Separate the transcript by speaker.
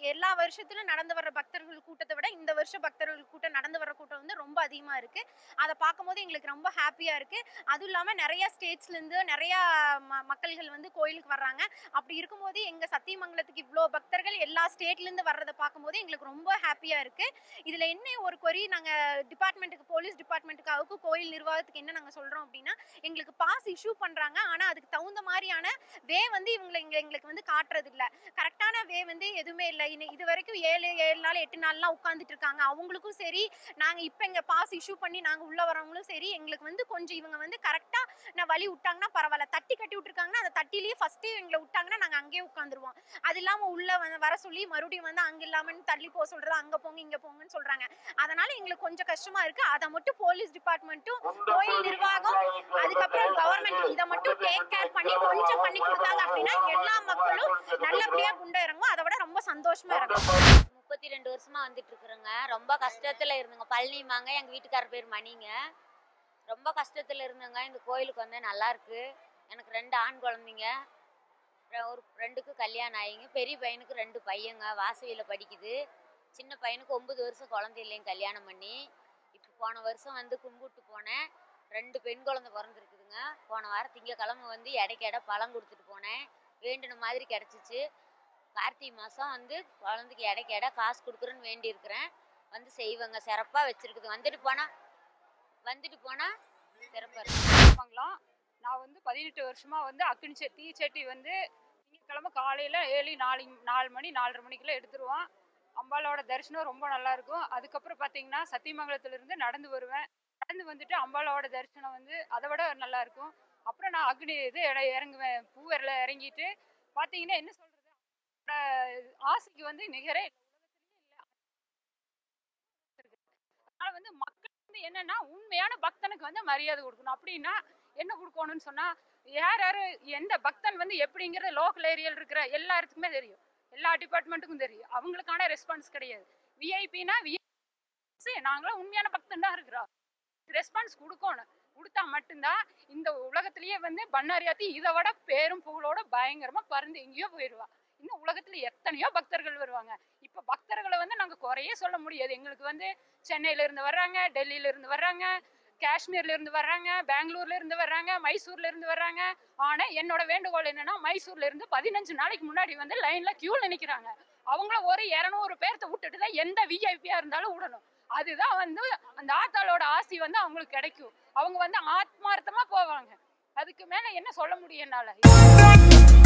Speaker 1: எல்லா வருஷத்திலும் நடந்து வர்ற பக்தர்கள் கூட்டத்தை விட இந்த வருஷம் பக்தர்கள் கூட்டம் நடந்து வர்ற கூட்டம் வந்து ரொம்ப அதிகமா இருக்கு அதை பார்க்கும்போது எங்களுக்கு ரொம்ப ஹாப்பியா இருக்கு அதுவும் இல்லாம நிறைய ஸ்டேட்ஸ்ல இருந்து நிறைய ம- மக்கள்கள் வந்து கோயிலுக்கு வர்றாங்க அப்படி இருக்கும்போது எங்க சத்தியமங்கலத்துக்கு இவ்வளோ பக்தர்கள் எல்லா ஸ்டேட்ல இருந்து வர்றதை பார்க்கும்போது எங்களுக்கு ரொம்ப ஹாப்பியா இருக்கு இதுல என்ன ஒரு கொரி நாங்க டிபார்ட்மெண்ட்டுக்கு போலீஸ் டிபார்ட்மெண்ட்டுக்காவுக்கு கோயில் நிர்வாகத்துக்கு என்ன நாங்க சொல்றோம் அப்படின்னா எங்களுக்கு பாஸ் இஷ்யூ பண்றாங்க ஆனா அதுக்கு தகுந்த மாதிரியான வே வந்து இவங்களை இங்க எங்களுக்கு வந்து காட்டுறது இல்ல கரெக்டான வே வந்து எதுவுமே இல்லை இன்னும் இது வரைக்கும் ஏழு ஏழு நாள் எட்டு நாள்லாம் உட்காந்துட்டு இருக்காங்க அவங்களுக்கும் சரி நாங்க இப்ப இங்க பாஸ் இஷ்யூ பண்ணி நாங்க உள்ள வரவங்களும் சரி எங்களுக்கு வந்து கொஞ்சம் இவங்க வந்து கரெக்டா நான் வழி விட்டாங்கன்னா பரவாயில்ல தட்டி கட்டி விட்டுருக்காங்கன்னா அந்த தட்டிலேயே ஃபர்ஸ்ட் எங்களை விட்டாங்கன்னா நாங்க அங்கேயே உட்காந்துருவோம் அது இல்லாம உள்ள வந்து வர சொல்லி மறுபடியும் வந்து அங்க இல்லாமன்னு தள்ளி போக சொல்றது அங்க போங்க இங்க போங்கன்னு சொல்றாங்க அதனால எங்களுக்கு கொஞ்சம் கஷ்டமா இருக்கு அதை மட்டும் போலீஸ் டிபார்ட்மெண்ட்டும் கோயில் நிர்வாகம் அதுக்கப்புறம் கவர்மெண்ட் இதை மட்டும் டேக் கேர் பண்ணி கொஞ்சம் பண்ணி கொடுத்தாங்க அப்படின்னா எல்லா மக்களும் நல்லபடியா குண்ட இறங்கும் அதை விட ரொம்ப சந்தோஷமா இருக்கும்
Speaker 2: முப்பத்தி ரெண்டு வருஷமா வந்துட்டு இருக்கிறேங்க ரொம்ப கஷ்டத்துல இருந்தோங்க பழனிமாங்க எங்க வீட்டுக்காரர் பேர் மணிங்க ரொம்ப கஷ்டத்துல இருந்தேங்க இந்த கோயிலுக்கு வந்தேன் நல்லா இருக்கு எனக்கு ரெண்டு ஆண் குழந்தைங்க ரெ- ஒரு ரெண்டுக்கு கல்யாணம் ஆகிங்க பெரிய பையனுக்கு ரெண்டு பையங்க வாசவியில் படிக்குது சின்ன பையனுக்கு ஒன்பது வருஷம் குழந்தை இல்லைங்க கல்யாணம் பண்ணி இப்போ போன வருஷம் வந்து கும்பிட்டு போனேன் ரெண்டு பெண் குழந்தை பிறந்திருக்குதுங்க போன வாரம் திங்கக்கிழமை வந்து இடைக்கு இட பழம் கொடுத்துட்டு போனேன் வேண்டின மாதிரி கிடச்சிச்சு கார்த்திகை மாதம் வந்து குழந்தைக்கு இடைக்கு இட காசு கொடுக்குறேன்னு வேண்டி இருக்கிறேன் வந்து செய்வேங்க சிறப்பாக வச்சிருக்குது வந்துட்டு போனால் வந்துட்டு போனால் சிறப்பாக இருக்கு
Speaker 3: வாங்கலாம் நான் வந்து பதினெட்டு வருஷமா வந்து அக்கினி சட்டி தீ சட்டி வந்து திங்கட்கிழமை காலையில ஏழு நாலு நாலு மணி நாலரை மணிக்கெல்லாம் எடுத்துருவோம் அம்பாளோட தரிசனம் ரொம்ப நல்லா இருக்கும் அதுக்கப்புறம் பார்த்தீங்கன்னா சத்தியமங்கலத்துல இருந்து நடந்து வருவேன் நடந்து வந்துட்டு அம்பாளோட தரிசனம் வந்து அதை விட நல்லா இருக்கும் அப்புறம் நான் அக்னி இது இட- இறங்குவேன் பூவரில் இறங்கிட்டு பார்த்தீங்கன்னா என்ன சொல்றது அவரோட ஆசைக்கு வந்து நிகரே இல்லை. உலகத்திலேயே இல்லை அதனால வந்து மக்கள் வந்து என்னன்னா உண்மையான பக்தனுக்கு வந்து மரியாதை கொடுக்கணும் அப்படின்னா என்ன கொடுக்கணும்னு சொன்னா யார் யாரு எந்த பக்தன் வந்து எப்படிங்கிற லோக்கல் ஏரியால இருக்கிற எல்லா இடத்துக்குமே தெரியும் எல்லா டிபார்ட்மெண்ட்டுக்கும் தெரியும் அவங்களுக்கான ரெஸ்பான்ஸ் கிடையாது விஐபினா விஐபி நாங்களும் உண்மையான பக்தன் தான் இருக்கிறோம் ரெஸ்பான்ஸ் கொடுக்கணும் கொடுத்தா மட்டும்தான் இந்த உலகத்திலேயே வந்து பண்ணாரியாத்தி இதை விட பேரும் புகழோட பயங்கரமா பறந்து எங்கேயோ போயிடுவா இன்னும் உலகத்துல எத்தனையோ பக்தர்கள் வருவாங்க இப்ப பக்தர்களை வந்து நாங்க குறையே சொல்ல முடியாது எங்களுக்கு வந்து சென்னையில இருந்து வர்றாங்க டெல்லியில இருந்து வர்றாங்க காஷ்மீர்ல இருந்து வர்றாங்க பெங்களூர்ல இருந்து வர்றாங்க மைசூர்ல இருந்து வர்றாங்க ஆனா என்னோட வேண்டுகோள் என்னன்னா மைசூர்ல இருந்து பதினஞ்சு நாளைக்கு முன்னாடி வந்து லைன்ல கியூல நிக்கிறாங்க அவங்கள ஒரு இரநூறு பேர்த்த விட்டுட்டு தான் எந்த விஐபியா இருந்தாலும் விடணும் அதுதான் வந்து அந்த ஆத்தாளோட ஆசி வந்து அவங்களுக்கு கிடைக்கும் அவங்க வந்து ஆத்மார்த்தமா போவாங்க அதுக்கு மேல என்ன சொல்ல முடியும் என்னால